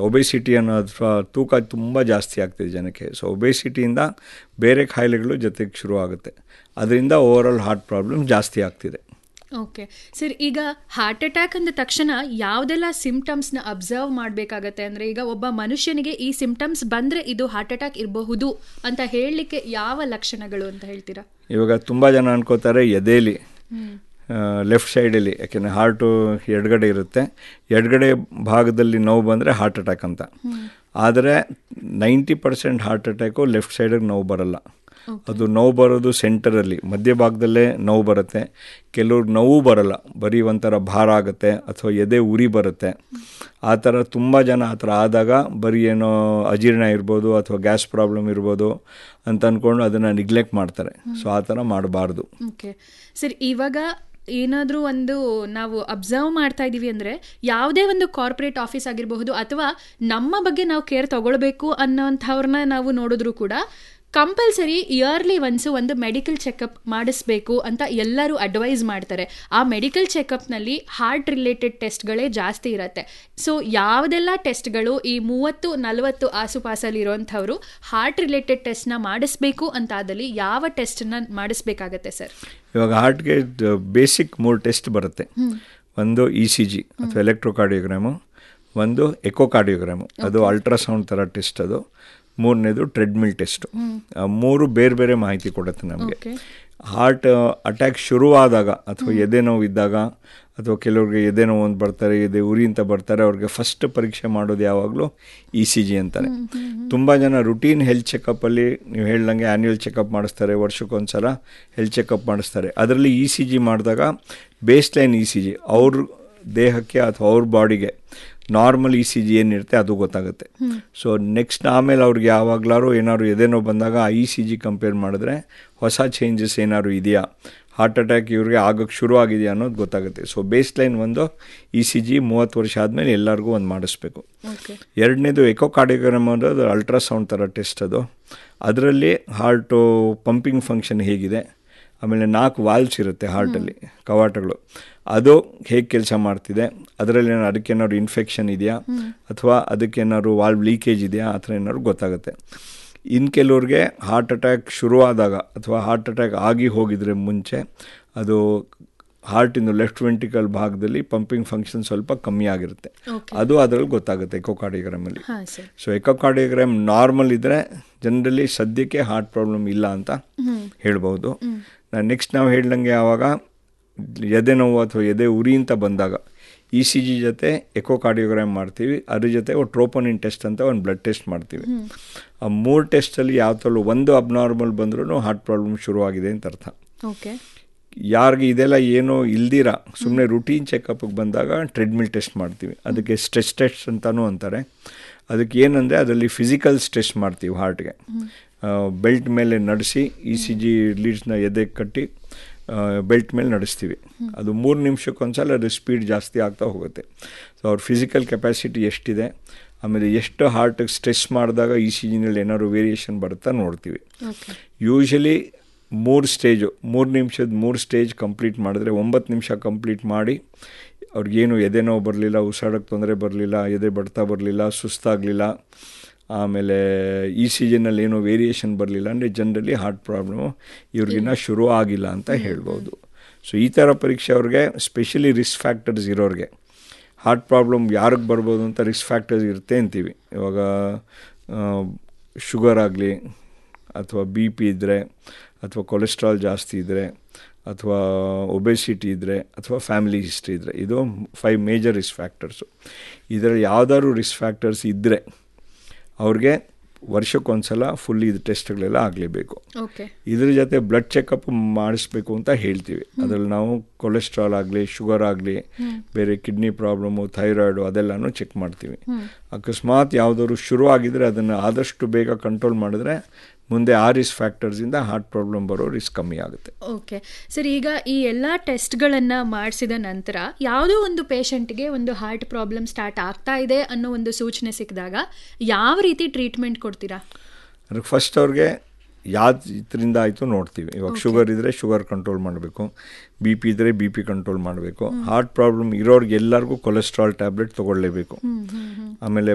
obesity ಅನ್ನೋ ಅಥವಾ ತೂಕ ತುಂಬ ಜಾಸ್ತಿ ಆಗ್ತಿದೆ ಜನಕ್ಕೆ ಸೊ ಒಬೆಸಿಟಿಯಿಂದ ಬೇರೆ ಕಾಯಿಲೆಗಳು ಜೊತೆಗೆ ಶುರು ಆಗುತ್ತೆ ಅದರಿಂದ ಓವರಾಲ್ ಹಾರ್ಟ್ ಪ್ರಾಬ್ಲಮ್ ಜಾಸ್ತಿ ಆಗ್ತಿದೆ ಓಕೆ ಸರ್ ಈಗ ಹಾರ್ಟ್ ಅಟ್ಯಾಕ್ ಅಂದ ತಕ್ಷಣ ಯಾವುದೆಲ್ಲ ಸಿಂಪ್ಟಮ್ಸ್ನ ಅಬ್ಸರ್ವ್ ಮಾಡಬೇಕಾಗತ್ತೆ ಅಂದರೆ ಈಗ ಒಬ್ಬ ಮನುಷ್ಯನಿಗೆ ಈ ಸಿಂಪ್ಟಮ್ಸ್ ಬಂದರೆ ಇದು ಹಾರ್ಟ್ ಅಟ್ಯಾಕ್ ಇರಬಹುದು ಅಂತ ಹೇಳಲಿಕ್ಕೆ ಯಾವ ಲಕ್ಷಣಗಳು ಅಂತ ಹೇಳ್ತೀರಾ ಇವಾಗ ತುಂಬ ಜನ ಅನ್ಕೋತಾರೆ ಎದೆಲಿ ಲೆಫ್ಟ್ ಸೈಡಲ್ಲಿ ಯಾಕೆಂದರೆ ಹಾರ್ಟು ಎಡಗಡೆ ಇರುತ್ತೆ ಎಡಗಡೆ ಭಾಗದಲ್ಲಿ ನೋವು ಬಂದರೆ ಹಾರ್ಟ್ ಅಟ್ಯಾಕ್ ಅಂತ ಆದರೆ ninety percent heart attack left ಸೈಡಿಗೆ ನೋವು ಬರಲ್ಲ ಅದು ನೋವು ಬರೋದು ಸೆಂಟರಲ್ಲಿ ಮಧ್ಯಭಾಗದಲ್ಲೇ ನೋವು ಬರುತ್ತೆ ಕೆಲವ್ರಿಗೆ ನೋವು ಬರಲ್ಲ ಬರೀ ಒಂಥರ ಭಾರ ಆಗುತ್ತೆ ಅಥವಾ ಎದೆ ಉರಿ ಬರುತ್ತೆ ಆ ಥರ ತುಂಬ ಜನ ಆ ಥರ ಆದಾಗ ಬರೀ ಏನೋ ಅಜೀರ್ಣ ಇರ್ಬೋದು ಅಥವಾ ಗ್ಯಾಸ್ ಪ್ರಾಬ್ಲಮ್ ಇರ್ಬೋದು ಅಂತ ಅಂದ್ಕೊಂಡು ಅದನ್ನು ನಿಗ್ಲೆಕ್ಟ್ ಮಾಡ್ತಾರೆ ಸೊ ಆ ಥರ ಮಾಡಬಾರ್ದು ಓಕೆ ಸರ್ ಇವಾಗ ಏನಾದರೂ ಒಂದು ನಾವು ಅಬ್ಸರ್ವ್ ಮಾಡ್ತಾ ಇದ್ದೀವಿ ಅಂದರೆ ಯಾವುದೇ ಒಂದು ಕಾರ್ಪೊರೇಟ್ ಆಫೀಸ್ ಆಗಿರಬಹುದು ಅಥವಾ ನಮ್ಮ ಬಗ್ಗೆ ನಾವು ಕೇರ್ ತಗೊಳ್ಬೇಕು ಅನ್ನೋಂಥವ್ರನ್ನ ನಾವು ನೋಡಿದ್ರು ಕೂಡ ಕಂಪಲ್ಸರಿ ಇಯರ್ಲಿ ಒನ್ಸು ಒಂದು ಮೆಡಿಕಲ್ ಚೆಕಪ್ ಮಾಡಿಸ್ಬೇಕು ಅಂತ ಎಲ್ಲರೂ ಅಡ್ವೈಸ್ ಮಾಡ್ತಾರೆ ಆ ಮೆಡಿಕಲ್ ಚೆಕಪ್ನಲ್ಲಿ ಹಾರ್ಟ್ ರಿಲೇಟೆಡ್ ಟೆಸ್ಟ್ಗಳೇ ಜಾಸ್ತಿ ಇರುತ್ತೆ ಸೊ ಯಾವುದೆಲ್ಲ ಟೆಸ್ಟ್ಗಳು ಈ ಮೂವತ್ತು ನಲವತ್ತು ಆಸುಪಾಸಲ್ಲಿ ಇರೋವಂಥವ್ರು ಹಾರ್ಟ್ ರಿಲೇಟೆಡ್ ಟೆಸ್ಟ್ನ ಮಾಡಿಸ್ಬೇಕು ಅಂತಾದಲ್ಲಿ ಯಾವ ಟೆಸ್ಟನ್ನ ಮಾಡಿಸ್ಬೇಕಾಗತ್ತೆ ಸರ್ ಇವಾಗ ಹಾರ್ಟ್ಗೆ ಬೇಸಿಕ್ ಮೂರು ಟೆಸ್ಟ್ ಬರುತ್ತೆ ಒಂದು ಇ ಸಿ ಜಿ ಅಥವಾ ಎಲೆಕ್ಟ್ರೋಕಾರ್ಡಿಯೋಗ್ರಾಮು ಒಂದು ಎಕೋಕಾರ್ಡಿಯೋಗ್ರಾಮು ಅದು ಅಲ್ಟ್ರಾಸೌಂಡ್ ಥರ ಟೆಸ್ಟ್ ಅದು ಮೂರನೇದು ಟ್ರೆಡ್ಮಿಲ್ ಟೆಸ್ಟು ಮೂರು ಬೇರೆ ಬೇರೆ ಮಾಹಿತಿ ಕೊಡುತ್ತೆ ನಮಗೆ ಓಕೆ ಹಾರ್ಟ್ ಅಟ್ಯಾಕ್ ಶುರುವಾದಾಗ ಅಥವಾ ಎದೆ ನೋವು ಇದ್ದಾಗ ಅಥವಾ ಕೆಲವ್ರಿಗೆ ಎದೆ ನೋವು ಅಂತ ಬರ್ತಾರೆ ಎದೆ ಉರಿ ಅಂತ ಬರ್ತಾರೆ ಅವ್ರಿಗೆ ಫಸ್ಟ್ ಪರೀಕ್ಷೆ ಮಾಡೋದು ಯಾವಾಗಲೂ ಇ ಸಿ ಜಿ ಅಂತಾರೆ ತುಂಬ ಜನ ರುಟೀನ್ ಹೆಲ್ತ್ ಚೆಕಪ್ಪಲ್ಲಿ ನೀವು ಹೇಳ್ದಂಗೆ ಆ್ಯನ್ಯುವಲ್ ಚೆಕಪ್ ಮಾಡಿಸ್ತಾರೆ ವರ್ಷಕ್ಕೊಂದ್ಸಲ ಹೆಲ್ತ್ ಚೆಕಪ್ ಮಾಡಿಸ್ತಾರೆ ಅದರಲ್ಲಿ ಇ ಸಿ ಜಿ ಮಾಡಿದಾಗ baseline E C G ಅವ್ರ ದೇಹಕ್ಕೆ ಅಥವಾ ಅವ್ರ ಬಾಡಿಗೆ ನಾರ್ಮಲ್ ಇ ಸಿ ಜಿ ಏನಿರುತ್ತೆ ಅದು ಗೊತ್ತಾಗುತ್ತೆ ಸೊ ನೆಕ್ಸ್ಟ್ ಆಮೇಲೆ ಅವ್ರಿಗೆ ಯಾವಾಗಲಾರು ಏನಾದ್ರು ಎದೆನೋ ಬಂದಾಗ ಆ ಇ ಸಿ ಜಿ ಕಂಪೇರ್ ಮಾಡಿದ್ರೆ ಹೊಸ ಚೇಂಜಸ್ ಏನಾದ್ರು ಇದೆಯಾ ಹಾರ್ಟ್ ಅಟ್ಯಾಕ್ ಇವ್ರಿಗೆ ಆಗೋಕ್ಕೆ ಶುರು ಆಗಿದೆಯಾ ಅನ್ನೋದು ಗೊತ್ತಾಗುತ್ತೆ ಸೊ ಬೇಸ್ ಲೈನ್ ಒಂದು ಇ ಸಿ ಜಿ ಮೂವತ್ತು ವರ್ಷ ಆದಮೇಲೆ ಎಲ್ಲರಿಗೂ ಒಂದು ಮಾಡಿಸ್ಬೇಕು ಓಕೆ ಎರಡನೇದು ಎಕೋಕಾರ್ಡಿಯೋಗ್ರಾಮ್ ಅನ್ನೋದು ಅಲ್ಟ್ರಾಸೌಂಡ್ ಥರ ಟೆಸ್ಟ್ ಅದು ಅದರಲ್ಲಿ ಹಾರ್ಟು ಪಂಪಿಂಗ್ ಫಂಕ್ಷನ್ ಹೇಗಿದೆ ಆಮೇಲೆ ನಾಲ್ಕು ವಾಲ್ವ್ಸ್ ಇರುತ್ತೆ ಹಾರ್ಟಲ್ಲಿ ಕವಾಟಗಳು ಅದು ಹೇಗೆ ಕೆಲಸ ಮಾಡ್ತಿದೆ ಅದರಲ್ಲಿ ಏನಾದ್ರು ಅದಕ್ಕೇನಾದ್ರು ಇನ್ಫೆಕ್ಷನ್ ಇದೆಯಾ ಅಥವಾ ಅದಕ್ಕೇನಾದ್ರು ವಾಲ್ವ್ ಲೀಕೇಜ್ ಇದೆಯಾ ಆ ಥರ ಏನಾದ್ರು ಗೊತ್ತಾಗುತ್ತೆ ಇನ್ನು ಕೆಲವ್ರಿಗೆ ಹಾರ್ಟ್ ಅಟ್ಯಾಕ್ ಶುರುವಾದಾಗ ಅಥವಾ ಹಾರ್ಟ್ ಅಟ್ಯಾಕ್ ಆಗಿ ಹೋಗಿದ್ರೆ ಮುಂಚೆ ಅದು ಹಾರ್ಟಿಂದು ಲೆಫ್ಟ್ ವೆಂಟಿಕಲ್ ಭಾಗದಲ್ಲಿ ಪಂಪಿಂಗ್ ಫಂಕ್ಷನ್ ಸ್ವಲ್ಪ ಕಮ್ಮಿ ಆಗಿರುತ್ತೆ ಓಕೆ ಅದು ಅದರಲ್ಲಿ ಗೊತ್ತಾಗುತ್ತೆ ಎಕೋಕಾರ್ಡಿಯೋಗ್ರಾಮಲ್ಲಿ ಹಾಂ ಸರ್ ಸೊ ಎಕೋಕಾರ್ಡಿಯೋಗ್ರಾಮ್ ನಾರ್ಮಲ್ ಇದ್ದರೆ ಜನರಲಿ ಸದ್ಯಕ್ಕೆ ಹಾರ್ಟ್ ಪ್ರಾಬ್ಲಮ್ ಇಲ್ಲ ಅಂತ ಹೇಳ್ಬೋದು ನಾನು ನೆಕ್ಸ್ಟ್ ನಾವು ಹೇಳ್ದಂಗೆ ಯಾವಾಗ ಎದೆ ನೋವು ಅಥವಾ ಎದೆ ಉರಿ ಅಂತ ಬಂದಾಗ ಇ ಸಿ ಜಿ ಜೊತೆ ಎಕೋಕಾರ್ಡಿಯೋಗ್ರಾಮ್ ಮಾಡ್ತೀವಿ ಅದ್ರ ಜೊತೆ ಟ್ರೋಪೋನಿನ್ ಟೆಸ್ಟ್ ಅಂತ ಒಂದು ಬ್ಲಡ್ ಟೆಸ್ಟ್ ಮಾಡ್ತೀವಿ ಆ ಮೂರು ಟೆಸ್ಟಲ್ಲಿ ಯಾವ ಥರ ಒಂದು ಅಬ್ನಾರ್ಮಲ್ ಬಂದ್ರೂ ಹಾರ್ಟ್ ಪ್ರಾಬ್ಲಮ್ ಶುರುವಾಗಿದೆ ಅಂತ ಅರ್ಥ ಓಕೆ ಯಾರಿಗೆ ಇದೆಲ್ಲ ಏನೋ ಇಲ್ದಿರ ಸುಮ್ಮನೆ ರುಟೀನ್ ಚೆಕಪ್ಗೆ ಬಂದಾಗ ಟ್ರೆಡ್ಮಿಲ್ ಟೆಸ್ಟ್ ಮಾಡ್ತೀವಿ ಅದಕ್ಕೆ ಸ್ಟ್ರೆಸ್ ಟೆಸ್ಟ್ ಅಂತಲೂ ಅಂತಾರೆ ಅದಕ್ಕೆ ಏನಂದರೆ ಅದರಲ್ಲಿ ಫಿಸಿಕಲ್ ಸ್ಟ್ರೆಸ್ ಮಾಡ್ತೀವಿ ಹಾರ್ಟ್ಗೆ ಬೆಲ್ಟ್ ಮೇಲೆ ನಡೆಸಿ ಇ ಸಿ ಜಿ ಲೀಡ್ಸ್ನ ಎದೆಗೆ ಕಟ್ಟಿ ಬೆಲ್ಟ್ ಮೇಲೆ ನಡೆಸ್ತೀವಿ ಅದು ಮೂರು ನಿಮಿಷಕ್ಕೊಂದ್ಸಲ ಅದು ಸ್ಪೀಡ್ ಜಾಸ್ತಿ ಆಗ್ತಾ ಹೋಗುತ್ತೆ ಸೊ ಅವ್ರ ಫಿಸಿಕಲ್ ಕೆಪಾಸಿಟಿ ಎಷ್ಟಿದೆ ಆಮೇಲೆ ಎಷ್ಟು ಹಾರ್ಟಿಗೆ ಸ್ಟ್ರೆಸ್ ಮಾಡಿದಾಗ ಇ ಸಿ ಜಿನಲ್ಲಿ ಏನಾದ್ರು ವೇರಿಯೇಷನ್ ಬರುತ್ತಾ ನೋಡ್ತೀವಿ ಓಕೆ ಯೂಶಲಿ ಮೂರು ಸ್ಟೇಜು ಮೂರು ನಿಮಿಷದ ಮೂರು ಸ್ಟೇಜ್ ಕಂಪ್ಲೀಟ್ ಮಾಡಿದ್ರೆ ಒಂಬತ್ತು ನಿಮಿಷ ಕಂಪ್ಲೀಟ್ ಮಾಡಿ ಅವ್ರಿಗೇನು ಎದೆ ನೋವು ಬರಲಿಲ್ಲ ಉಸಿರಾಡೋಕ್ಕೆ ತೊಂದರೆ ಬರಲಿಲ್ಲ ಎದೆ ಬಡ್ತಾ ಬರಲಿಲ್ಲ ಸುಸ್ತಾಗಲಿಲ್ಲ ಆಮೇಲೆ ಈ ಸೀಸನಲ್ಲಿ ಏನೋ ವೇರಿಯೇಷನ್ ಬರಲಿಲ್ಲ ಅಂದರೆ ಜನರಲಿ ಹಾರ್ಟ್ ಪ್ರಾಬ್ಲಮು ಇವ್ರಿಗಿನ್ನ ಶುರು ಆಗಿಲ್ಲ ಅಂತ ಹೇಳ್ಬೋದು ಸೊ ಈ ಥರ ಪರೀಕ್ಷೆ ಅವ್ರಿಗೆ ಸ್ಪೆಷಲಿ ರಿಸ್ಕ್ ಫ್ಯಾಕ್ಟರ್ಸ್ ಇರೋರಿಗೆ ಹಾರ್ಟ್ ಪ್ರಾಬ್ಲಮ್ ಯಾರಿಗೆ ಬರ್ಬೋದು ಅಂತ ರಿಸ್ಕ್ ಫ್ಯಾಕ್ಟರ್ಸ್ ಇರುತ್ತೆ ಅಂತೀವಿ ಇವಾಗ ಶುಗರ್ ಆಗಲಿ ಅಥವಾ ಬಿ ಪಿ ಇದ್ದರೆ ಅಥವಾ ಕೊಲೆಸ್ಟ್ರಾಲ್ ಜಾಸ್ತಿ ಇದ್ದರೆ ಅಥವಾ ಒಬೆಸಿಟಿ ಇದ್ದರೆ ಅಥವಾ ಫ್ಯಾಮಿಲಿ ಹಿಸ್ಟ್ರಿ ಇದ್ದರೆ ಇದು ಫೈವ್ ಮೇಜರ್ ರಿಸ್ಕ್ ಫ್ಯಾಕ್ಟರ್ಸು ಇದರಲ್ಲಿ ಯಾವ್ದಾದ್ರು ರಿಸ್ಕ್ ಫ್ಯಾಕ್ಟರ್ಸ್ ಇದ್ದರೆ ಅವ್ರಿಗೆ ವರ್ಷಕ್ಕೊಂದ್ಸಲ ಫುಲ್ ಇದು ಟೆಸ್ಟ್ಗಳೆಲ್ಲ ಆಗಲೇಬೇಕು ಓಕೆ ಇದ್ರ ಜೊತೆ ಬ್ಲಡ್ ಚೆಕಪ್ ಮಾಡಿಸ್ಬೇಕು ಅಂತ ಹೇಳ್ತೀವಿ ಅದರಲ್ಲಿ ನಾವು ಕೊಲೆಸ್ಟ್ರಾಲ್ ಆಗಲಿ ಶುಗರ್ ಆಗಲಿ ಬೇರೆ ಕಿಡ್ನಿ ಪ್ರಾಬ್ಲಮ್ಮು ಥೈರಾಯ್ಡು ಅದೆಲ್ಲನೂ ಚೆಕ್ ಮಾಡ್ತೀವಿ ಅಕಸ್ಮಾತ್ ಯಾವುದಾದ್ರು ಶುರು ಆಗಿದ್ರೆ ಅದನ್ನು ಆದಷ್ಟು ಬೇಗ ಕಂಟ್ರೋಲ್ ಮಾಡಿದ್ರೆ ಮುಂದೆ ಆ ರಿಸ್ಕ್ ಫ್ಯಾಕ್ಟರ್ಸಿಂದ ಹಾರ್ಟ್ ಪ್ರಾಬ್ಲಮ್ ಬರೋ ರಿಸ್ಕ್ ಕಮ್ಮಿ ಆಗುತ್ತೆ ಓಕೆ ಸರ್ ಈಗ ಈ ಎಲ್ಲ ಟೆಸ್ಟ್ಗಳನ್ನು ಮಾಡಿಸಿದ ನಂತರ ಯಾವುದೋ ಒಂದು ಪೇಷಂಟ್ಗೆ ಒಂದು ಹಾರ್ಟ್ ಪ್ರಾಬ್ಲಮ್ ಸ್ಟಾರ್ಟ್ ಆಗ್ತಾ ಇದೆ ಅನ್ನೋ ಒಂದು ಸೂಚನೆ ಸಿಕ್ಕಿದಾಗ ಯಾವ ರೀತಿ ಟ್ರೀಟ್ಮೆಂಟ್ ಕೊಡ್ತೀರಾ ಅದಕ್ಕೆ ಫಸ್ಟ್ ಅವ್ರಿಗೆ ಯಾವ್ದು ಇದರಿಂದ ಆಯಿತು ನೋಡ್ತೀವಿ ಇವಾಗ ಶುಗರ್ ಇದ್ದರೆ ಶುಗರ್ ಕಂಟ್ರೋಲ್ ಮಾಡಬೇಕು ಬಿ ಪಿ ಇದ್ದರೆ ಬಿ ಪಿ ಕಂಟ್ರೋಲ್ ಮಾಡಬೇಕು ಹಾರ್ಟ್ ಪ್ರಾಬ್ಲಮ್ ಇರೋರ್ಗೆ ಎಲ್ಲರಿಗೂ ಕೊಲೆಸ್ಟ್ರಾಲ್ ಟ್ಯಾಬ್ಲೆಟ್ ತೊಗೊಳ್ಳೇಬೇಕು ಆಮೇಲೆ